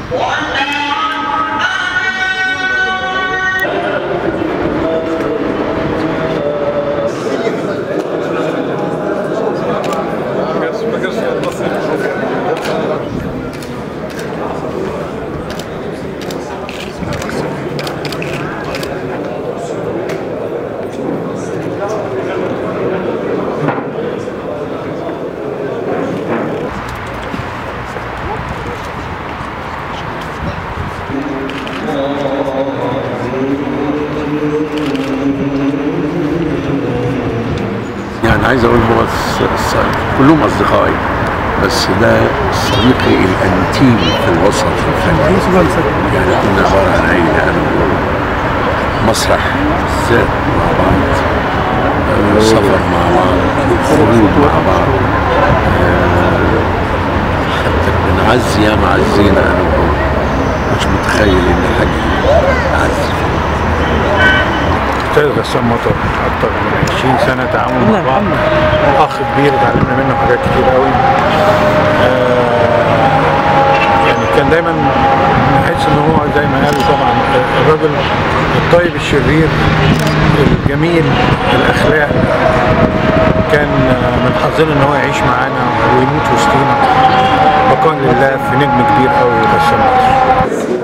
يعني عايز اقول هو الص- الص- كلهم اصدقائي بس ده صديقي الانتيم في الوسط الفني يعني كنا عباره عن عيله انا وهو. مسرح بالذات مع بعض آه، سفر مع بعض خروج مع بعض آه، حتى بنعزي ياما عزينا انا وهو مش متخيل ان حد عزي استاذ غسان مطر اكتر من 20 سنه تعاون مع بعض اخ كبير اتعلمنا منه حاجات كتير قوي آه يعني كان دايما نحس ان هو زي ما قالوا طبعا الراجل الطيب الشرير الجميل الاخلاق كان آه، من حظنا ان هو يعيش معانا ويموت وسطينا بقاء لله في نجم كبير قوي غسان مطر